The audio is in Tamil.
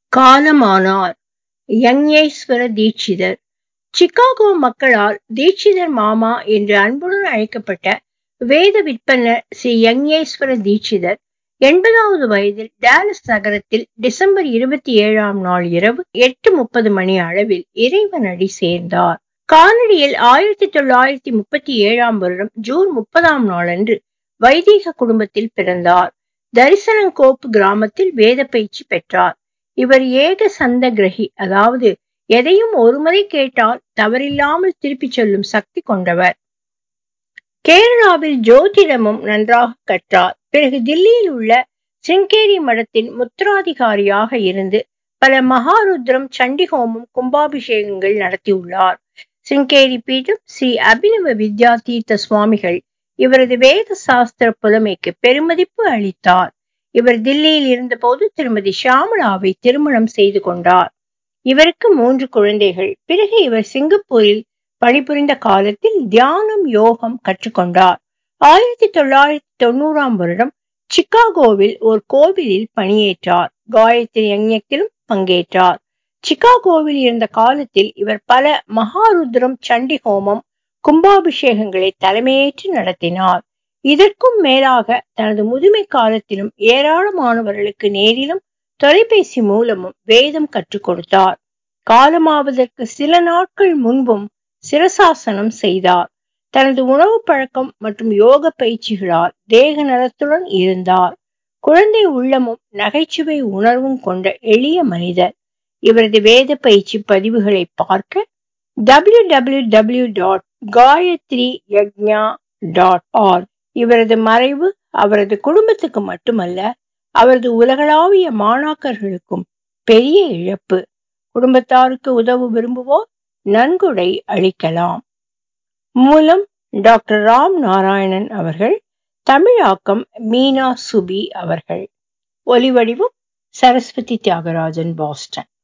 காலமானார் யக்ஞேஸ்வர தீட்சிதர் சிகாகோ மக்களால் தீட்சிதர் மாமா என்று அன்புடன் அழைக்கப்பட்ட வேத விற்பன்னர் ஸ்ரீ யக்ஞேஸ்வர தீட்சிதர் எண்பதாவது வயதில் டாலஸ் நகரத்தில் டிசம்பர் இருபத்தி ஏழாம் நாள் இரவு எட்டு முப்பது மணி அளவில் இறைவனடி சேர்ந்தார் கானடியில் ஆயிரத்தி தொள்ளாயிரத்தி முப்பத்தி ஏழாம் வருடம் ஜூன் முப்பதாம் நாளன்று வைதீக குடும்பத்தில் பிறந்தார் தரிசனங்கோப்பு கிராமத்தில் வேத பயிற்சி பெற்றார் இவர் ஏக சந்த கிரகி அதாவது எதையும் ஒருமுறை கேட்டால் தவறில்லாமல் திருப்பிச் சொல்லும் சக்தி கொண்டவர் கேரளாவில் ஜோதிடமும் நன்றாக கற்றார் பிறகு தில்லியில் உள்ள சிங்கேரி மடத்தின் முத்திராதிகாரியாக இருந்து பல மகாருத்ரம் சண்டிஹோமம் கும்பாபிஷேகங்கள் நடத்தியுள்ளார் சிங்கேரி பீடம் ஸ்ரீ அபினவ வித்யா தீர்த்த சுவாமிகள் இவரது வேத சாஸ்திர புலமைக்கு பெருமதிப்பு அளித்தார் இவர் தில்லியில் இருந்தபோது திருமதி ஷியாமளாவை திருமணம் செய்து கொண்டார் இவருக்கு மூன்று குழந்தைகள் பிறகு இவர் சிங்கப்பூரில் பணிபுரிந்த காலத்தில் தியானம் யோகம் கற்றுக்கொண்டார் ஆயிரத்தி தொள்ளாயிரத்தி தொண்ணூறாம் வருடம் சிகாகோவில் ஒரு கோவிலில் பணியேற்றார் காயத்ரி யஞ்ஞத்திலும் பங்கேற்றார் சிகாகோவில் இருந்த காலத்தில் இவர் பல மகாருத்ரம் சண்டி ஹோமம் கும்பாபிஷேகங்களை தலைமையேற்று நடத்தினார் இதற்கும் மேலாக தனது முதுமை காலத்திலும் ஏராளமானவர்களுக்கு நேரிலும் தொலைபேசி மூலமும் வேதம் கற்றுக் கொடுத்தார் காலமாவதற்கு சில நாட்கள் முன்பும் சிரசாசனம் செய்தார் தனது உணவு பழக்கம் மற்றும் யோக பயிற்சிகளால் தேக நலத்துடன் இருந்தார் குழந்தை உள்ளமும் நகைச்சுவை உணர்வும் கொண்ட எளிய மனிதர் இவரது வேத பயிற்சி பதிவுகளை பார்க்க W W W dot Gayatri யக்ஞா டாட் ஆர் இவரது மறைவு அவரது குடும்பத்துக்கு மட்டுமல்ல அவரது உலகளாவிய மாணாக்கர்களுக்கும் பெரிய இழப்பு குடும்பத்தாருக்கு உதவ விரும்புவோர் நன்கொடை அளிக்கலாம் மூலம் டாக்டர் ராம் நாராயணன் அவர்கள் தமிழாக்கம் மீனா சுபி அவர்கள் ஒலிவடிவம் சரஸ்வதி தியாகராஜன் பாஸ்டன்